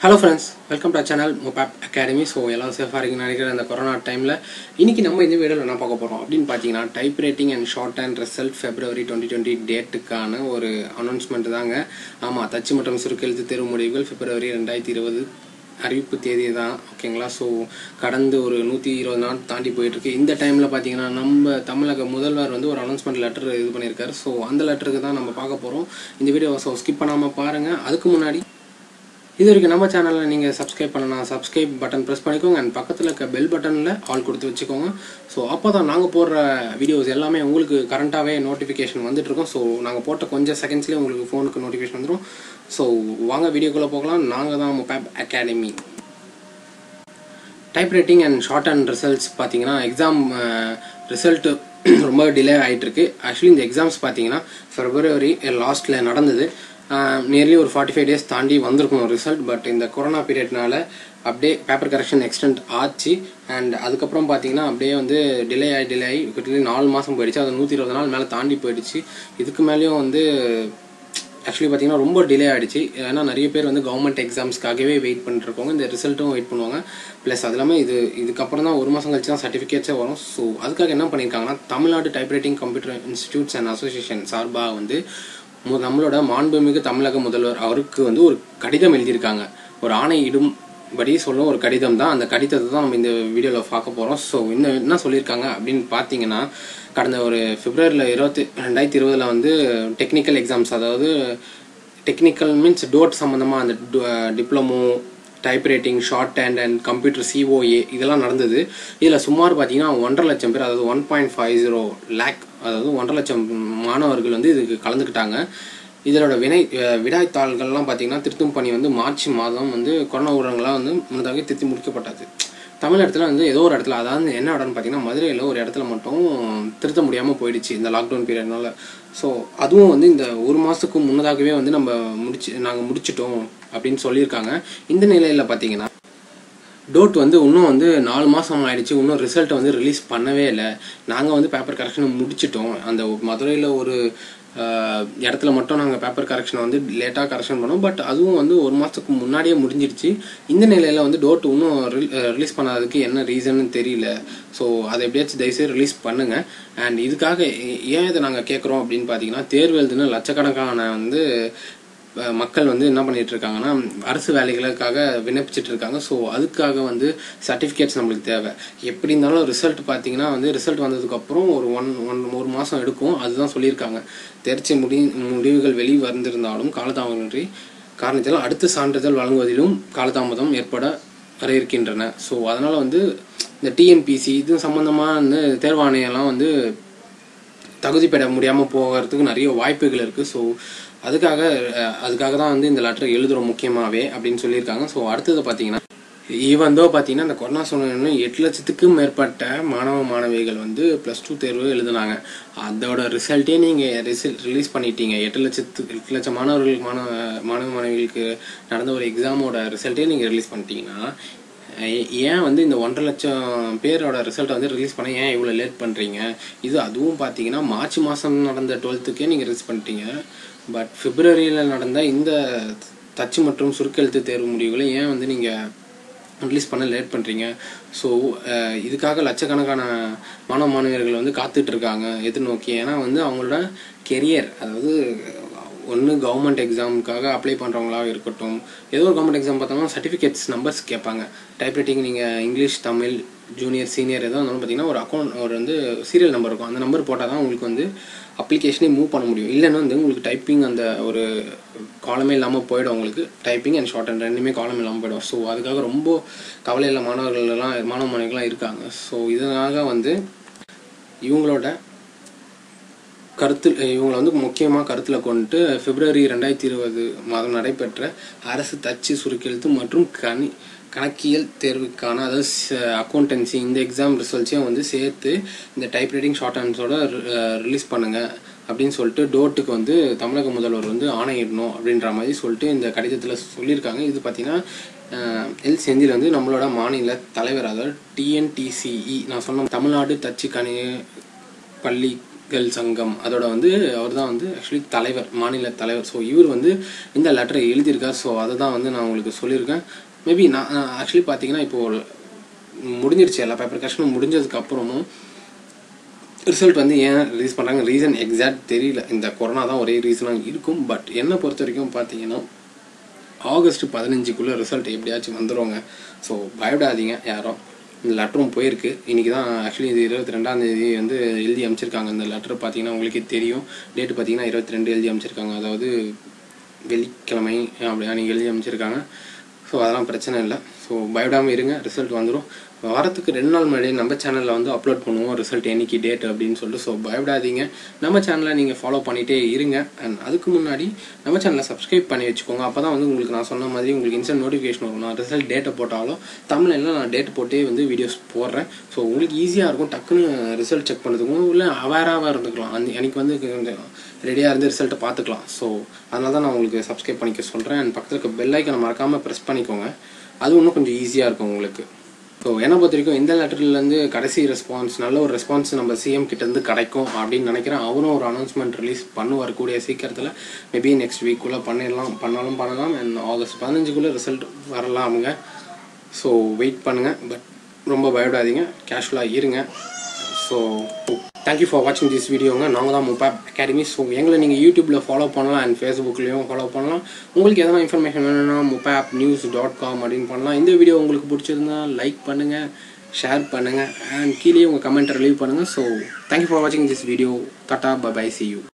hello friends welcome to channel மொபேப் academy so எல்லாம் சேஃபாக இருக்குன்னு நினைக்கிறேன் இந்த கொரோனா டைமில் இன்னைக்கு நம்ம இந்த வீடியோவில் என்ன பார்க்க போகிறோம் அப்படின்னு பார்த்தீங்கன்னா type writing and short and result February twenty twenty டேட்டுக்கான ஒரு அனௌன்ஸ்மெண்ட் தாங்க ஆமாம் தச்சு மற்றும் சுருக்கெழுத்து தேர்வு முடிவுகள் பிப்ரவரி ரெண்டாயிரத்தி இருபது அறிவிப்பு தேதி தான் ஓகேங்களா ஸோ கடந்து ஒரு நூற்றி இருபது நாள் தாண்டி போயிட்டுருக்கு இந்த டைமில் பார்த்தீங்கன்னா நம்ம தமிழக முதல்வர் வந்து ஒரு அனௌன்ஸ்மெண்ட் லெட்டர் இது பண்ணியிருக்காரு ஸோ அந்த லெட்டருக்கு தான் நம்ம பார்க்க போகிறோம் இந்த வீடியோ ஸோ ஸ்கிப் பண்ணாமல் பாருங்கள் அதுக்கு முன்னாடி இது வரைக்கும் நம்ம சேனலில் நீங்கள் சப்ஸ்கிரைப் பண்ணலாம் சப்ஸ்கிரைப் பட்டன் ப்ரெஸ் பண்ணிக்கோங்க அண்ட் பக்கத்தில் இருக்க பெல் பட்டனில் ஆல் கொடுத்து வச்சுக்கோங்க ஸோ அப்போ தான் நாங்கள் போடுற வீடியோஸ் எல்லாமே உங்களுக்கு கரண்ட்டாகவே நோட்டிஃபிகேஷன் வந்துட்டுருக்கோம் ஸோ நாங்கள் போட்ட கொஞ்சம் செகண்ட்ஸ்லேயே உங்களுக்கு ஃபோனுக்கு நோட்டிஃபிகேஷன் வந்துடும் ஸோ வாங்க வீடியோக்குள்ளே போகலாம் நாங்கள் தான் மொபேப் academy type writing and short and results பார்த்தீங்கன்னா எக்ஸாம் ரிசல்ட்டு ரொம்ப டிலே ஆகிட்டுருக்கு ஆக்சுவலி இந்த எக்ஸாம்ஸ் பார்த்தீங்கன்னா ஃபெப்ரவரி லாஸ்ட்டில் நடந்தது நியர்லி ஒரு ஃபார்ட்டி ஃபைவ் டேஸ் தாண்டி வந்திருக்கும் ரிசல்ட் பட் இந்த கொரோனா பீரியட்னால அப்படியே பேப்பர் கரெக்ஷன் எக்ஸ்டெண்ட் ஆச்சு அண்ட் அதுக்கப்புறம் பார்த்தீங்கன்னா அப்படியே வந்து டிலே ஆகி டிலே ஆகி கிட்டத்தட்ட நாலு மாதம் போயிடுச்சு அது நூற்றி இருபது நாள் மேலே தாண்டி போயிடுச்சு இதுக்கு மேலேயும் வந்து ஆக்சுவலி பார்த்தீங்கன்னா ரொம்ப டிலே ஆகிடுச்சு ஏன்னா நிறைய பேர் வந்து கவர்மெண்ட் எக்ஸாம்ஸ்க்காகவே வெயிட் பண்ணிருக்கோங்க இந்த ரிசல்ட்டும் வெயிட் பண்ணுவாங்க ப்ளஸ் அது இல்லாமல் இது இதுக்கப்புறம் தான் ஒரு மாதம் கழிச்சு தான் சர்டிஃபிகேட்ஸே வரும் ஸோ அதுக்காக என்ன பண்ணியிருக்காங்கன்னா Tamil Nadu type writing computer institutes and association சார்பாக வந்து மு- நம்மளோட மாண்புமிகு தமிழக முதல்வர் அவருக்கு வந்து ஒரு கடிதம் எழுதியிருக்காங்க ஒரு ஆணையிடும் படி சொல்லும் ஒரு கடிதம் தான் அந்த கடிதத்தை தான் நம்ம இந்த வீடியோவில் பார்க்க போகிறோம் ஸோ இன்னும் என்ன சொல்லியிருக்காங்க அப்படின்னு பார்த்தீங்கன்னா கடந்த ஒரு பிப்ரவரியில் இருபத்தி ரெண்டாயிரத்தி இருபதில் வந்து டெக்னிக்கல் எக்ஸாம்ஸ் அதாவது டெக்னிக்கல் மீன்ஸ் டோட் சம்மந்தமாக அந்த diploma type writing short hand and computer COA இதெல்லாம் நடந்தது இதில் சுமார் பார்த்தீங்கன்னா ஒன்றரை லட்சம் பேர் அதாவது one point five zero lakh அதாவது ஒன்றரை லட்சம் மாணவர்கள் வந்து இதுக்கு கலந்துக்கிட்டாங்க இதோட வினை அஹ் விடைத்தாள்கள்லாம் பார்த்தீங்கன்னா திருத்தும் பணி வந்து மார்ச் மாதம் வந்து கொரோனா ஊரங்களாம் வந்து முன்னதாக திருத்தி முடிக்கப்பட்டது தமிழகத்தில் வந்து ஏதோ ஒரு இடத்துல அதாவது என்ன இடம்னு பார்த்தீங்கன்னா மதுரையில் ஒரு இடத்துல மட்டும் திருத்த முடியாமல் போயிடுச்சு இந்த லாக்டவுன் பீரியட்னால ஸோ அதுவும் வந்து இந்த ஒரு மாதத்துக்கு முன்னதாகவே வந்து நம்ம முடிச்சு நாங்கள் முடிச்சிட்டோம் அப்படின்னு சொல்லியிருக்காங்க இந்த நிலையில் பார்த்தீங்கன்னா டோட் வந்து இன்னும் வந்து நாலு மாதம் ஆயிடுச்சு இன்னும் ரிசல்ட்டை வந்து ரிலீஸ் பண்ணவே இல்லை நாங்கள் வந்து பேப்பர் கரெக்ஷனை முடிச்சிட்டோம் அந்த மதுரையில் ஒரு ஆஹ், இடத்துல மட்டும் நாங்கள் பேப்பர் கரெக்ஷனை வந்து லேட்டாக கரெக்ஷன் பண்ணோம் பட் அதுவும் வந்து ஒரு மாதத்துக்கு முன்னாடியே முடிஞ்சிடுச்சு இந்த நிலையில் வந்து டோட் இன்னும் ரிலீஸ் பண்ணாததுக்கு என்ன ரீசன்னு தெரியல ஸோ அதை எப்படியாச்சும் தயவுசெய்து ரிலீஸ் பண்ணுங்க அண்ட் இதுக்காக ஏ- ஏன் இதை நாங்கள் கேட்குறோம் அப்படின்னு பார்த்தீங்கன்னா தேர்வு எழுதுன லட்சக்கணக்கான வந்து அஹ் மக்கள் வந்து என்ன பண்ணிட்டு இருக்காங்கன்னா அரசு வேலைகளுக்காக விண்ணப்பிச்சிட்டு இருக்காங்க ஸோ அதுக்காக வந்து சர்டிஃபிகேட்ஸ் நம்மளுக்கு தேவை எப்படி இருந்தாலும் ரிசல்ட் பார்த்தீங்கன்னா வந்து ரிசல்ட் வந்ததுக்கப்புறம் ஒரு ஒன் ஒன் ஒரு மாதம் எடுக்கும் அதுதான் சொல்லியிருக்காங்க தேர்ச்சி முடி முடிவுகள் வெளி வந்திருந்தாலும் காலதாமதமின்றி காரணத்தால் அடுத்த சான்றிதழ் வழங்குவதிலும் காலதாமதம் ஏற்பட வர இருக்கின்றன ஸோ அதனால் வந்து இந்த டிஎன்பிசி இது சம்மந்தமான தேர்வாணையெல்லாம் வந்து தகுதி பெற முடியாமல் போகிறதுக்கு நிறைய வாய்ப்புகள் இருக்குது ஸோ அதுக்காக அஹ், அதுக்காக தான் வந்து இந்த லெட்டர் எழுதுகிறோம் முக்கியமாகவே அப்படின்னு சொல்லியிருக்காங்க ஸோ அடுத்தது பார்த்தீங்கன்னா ஈவன் தோ பார்த்தீங்கன்னா இந்த கொரோனா சூழ்நிலை எட்டு லட்சத்துக்கும் மேற்பட்ட மாணவ மாணவிகள் வந்து ப்ளஸ் டூ தேர்வு எழுதுனாங்க அதோட ரிசல்ட்டே நீங்கள் ரிசல்ட் ரிலீஸ் பண்ணிட்டீங்க எட்டு லட்சத்து எட்டு லட்சம் மாணவர்கள் மாணவ மாணவ மாணவிகளுக்கு நடந்த ஒரு எக்ஸாமோட ரிசல்ட்டே நீங்கள் ரிலீஸ் பண்ணிட்டீங்கன்னா ஏ- ஏன் வந்து இந்த ஒன்றரை லட்சம் பேரோட ரிசல்ட்டை வந்து ரிலீஸ் பண்ண ஏன் இவ்வளோ லேட் பண்ணுறீங்க இது அதுவும் பார்த்தீங்கன்னா மார்ச் மாதம் நடந்த டுவெல்த்துக்கே நீங்கள் ரிலீஸ் பண்ணிட்டீங்க பட் பிப்ரவரியில் நடந்த இந்த தச்சு மற்றும் சுருக்கெழுத்து தேர்வு முடிவுகளை ஏன் வந்து நீங்கள் ரிலீஸ் பண்ண லேட் பண்ணுறீங்க ஸோ இதுக்காக லட்சக்கணக்கான மாணவ மாணவியர்கள் வந்து காத்துட்டு இருக்காங்க எதிர்நோக்கி ஏன்னா வந்து அவங்களோட கெரியர் அதாவது ஒன்று கவர்மெண்ட் எக்ஸாமுக்காக அப்ளை பண்ணுறவங்களாக இருக்கட்டும் ஏதோ ஒரு கவர்மெண்ட் எக்ஸாம் பார்த்தோம்னா சர்டிஃபிகேட்ஸ் நம்பர்ஸ் கேட்பாங்க டைப்ரைட்டிங் நீங்கள் இங்கிலீஷ் தமிழ் ஜூனியர் சீனியர் எதோ இருந்தாலும் பார்த்தீங்கன்னா ஒரு அக்கௌண்ட் ஒரு வந்து சீரியல் நம்பர் இருக்கும் அந்த நம்பர் போட்டால் தான் உங்களுக்கு வந்து அப்ளிகேஷனே மூவ் பண்ண முடியும் இல்லைன்னா வந்து உங்களுக்கு டைப்பிங் அந்த ஒரு காலமே இல்லாமல் போயிடும் உங்களுக்கு டைப்பிங் அண்ட் ஷார்ட் அண்ட் ரெண்டுமே காலம் இல்லாமல் போயிடும் ஸோ அதுக்காக ரொம்ப கவலையில் மாணவர்கள் எல்லாம் மாணவ மாணவிகள்லாம் இருக்காங்க ஸோ இதனாக வந்து இவங்களோட கருத்து இவங்களை வந்து முக்கியமாக கருத்தில் கொண்டு பிப்ரவரி ரெண்டாயிரத்தி இருபது மாதம் நடைபெற்ற அரசு தச்சு சுருக்கெழுத்து மற்றும் கணி கணக்கியல் தேர்வுக்கான அதாவது அக்கௌண்டன்சி இந்த எக்ஸாம் ரிசல்ட்ஸையும் வந்து சேர்த்து இந்த டைப் ரைட்டிங் ஷார்ட் ஹேண்ட்ஸோட ரிலீஸ் பண்ணுங்க அப்படின்னு சொல்லிட்டு டோட்டுக்கு வந்து தமிழக முதல்வர் வந்து ஆணையிடணும் அப்படின்ற மாதிரி சொல்லிட்டு இந்த கடிதத்தில் சொல்லியிருக்காங்க இது பார்த்தீங்கன்னா அஹ், எல் செந்தில் வந்து நம்மளோட மாநில தலைவர் அதாவது டிஎன்டிசிஇ நான் சொன்ன தமிழ்நாடு தச்சு கணி பள்ளி கள் சங்கம் அதோட வந்து அவர் தான் வந்து ஆக்சுவலி தலைவர் மாநில தலைவர் ஸோ இவர் வந்து இந்த லெட்டரை எழுதியிருக்கார் ஸோ அதை தான் வந்து நான் உங்களுக்கு சொல்லியிருக்கேன் மேபி நான் ஆக்சுவலி பார்த்தீங்கன்னா இப்போது முடிஞ்சிருச்சு எல்லா பேப்பர் கஷ்டமும் முடிஞ்சதுக்கு அப்புறமும் ரிசல்ட் வந்து ஏன் ரிலீஸ் பண்ணுறாங்க ரீசன் எக்ஸாக்ட் தெரியல இந்த கொரோனா தான் ஒரே ரீசனாக இருக்கும் பட் என்னை பொறுத்த வரைக்கும் பார்த்தீங்கன்னா ஆகஸ்ட் பதினஞ்சுக்குள்ளே ரிசல்ட் எப்படியாச்சும் வந்துடுவாங்க ஸோ பயப்படாதீங்க யாரும் இந்த லெட்டரும் போயிருக்கு இன்றைக்கி தான் ஆக்சுவலி இது இருபத்தி ரெண்டாம் தேதி வந்து எழுதி அமைச்சிருக்காங்க இந்த லெட்டர் பார்த்தீங்கன்னா உங்களுக்கே தெரியும் டேட்டு பார்த்தீங்கன்னா இருபத்தி ரெண்டு எழுதி அமைச்சிருக்காங்க அதாவது வெள்ளிக்கிழமை அப்படியா நீங்கள் எழுதி அமைச்சிருக்காங்க ஸோ அதெல்லாம் பிரச்சனை இல்லை ஸோ பயப்படாமல் இருங்க ரிசல்ட் வந்துடும் வாரத்துக்கு ரெண்டு நாள் முன்னாடி நம்ம சேனலில் வந்து அப்லோட் பண்ணுவோம் ரிசல்ட் என்னைக்கு டேட் அப்படின்னு சொல்லிட்டு ஸோ பயப்படாதீங்க நம்ம சேனலை நீங்கள் ஃபாலோ பண்ணிகிட்டே இருங்க அண்ட் அதுக்கு முன்னாடி நம்ம சேனலை சப்ஸ்கிரைப் பண்ணி வச்சுக்கோங்க அப்போ தான் வந்து உங்களுக்கு நான் சொன்ன மாதிரி உங்களுக்கு இன்ஸ்டன்ட் நோட்டிஃபிகேஷன் வரும் நான் ரிசல்ட் டேட்டை போட்டாலும் தமிழில் நான் டேட் போட்டே வந்து வீடியோஸ் போடுறேன் ஸோ உங்களுக்கு ஈஸியாக இருக்கும் டக்குன்னு ரிசல்ட் செக் பண்ணுறதுக்கும் இல்லை அவேராக இருந்துக்கலாம் அந்த எனக்கு வந்து கொஞ்சம் ரெடியாக இருந்து ரிசல்ட்டை பார்த்துக்கலாம் ஸோ அதனால தான் நான் உங்களுக்கு சப்ஸ்கிரைப் பண்ணிக்க சொல்கிறேன் அண்ட் பக்கத்தில் இருக்க பெல் ஐக்கனை மறக்காமல் ப்ரெஸ் பண்ணிக்கோங்க அது இன்னும் கொஞ்சம் ஈஸியாக இருக்கும் உங்களுக்கு ஸோ என்னை பொறுத்த வரைக்கும் இந்த லெட்டர்லேருந்து கடைசி ரெஸ்பான்ஸ் நல்ல ஒரு ரெஸ்பான்ஸ் நம்ம சிஎம் கிட்டேருந்து கிடைக்கும் அப்படின்னு நினைக்கிறேன் அவரும் ஒரு அனௌன்ஸ்மெண்ட் ரிலீஸ் பண்ணுவார் கூடிய சீக்கிரத்தில் மேபி நெக்ஸ்ட் வீக்குள்ளே பண்ணிடலாம் பண்ணாலும் பண்ணலாம் அண்ட் ஆகஸ்ட் பதினஞ்சுக்குள்ளே ரிசல்ட் வரலாமுங்க ஸோ வெயிட் பண்ணுங்கள் பட் ரொம்ப பயப்படாதீங்க கேஷுவலாக இருங்க ஸோ தேங்க்யூ ஃபார் வாட்சிங் திஸ் வீடியோங்க நாங்கள் தான் முப்பா அகாடமி ஸோ எங்களை நீங்கள் யூடியூப்பில் ஃபாலோ பண்ணலாம் அண்ட் ஃபேஸ்புக்லேயும் ஃபாலோ பண்ணலாம் உங்களுக்கு எதனா இன்ஃபர்மேஷன் வேணும்னா முப்பாப் நியூஸ் டாட் காம் அப்படின்னு பண்ணலாம் இந்த வீடியோ உங்களுக்கு பிடிச்சிருந்தா லைக் பண்ணுங்கள் ஷேர் பண்ணுங்கள் அண்ட் கீழே உங்கள் கமெண்ட்டை ரிலீவ் பண்ணுங்கள் ஸோ தேங்க்யூ ஃபார் வாட்சிங் திஸ் வீடியோ டாட்டா பை சி யூ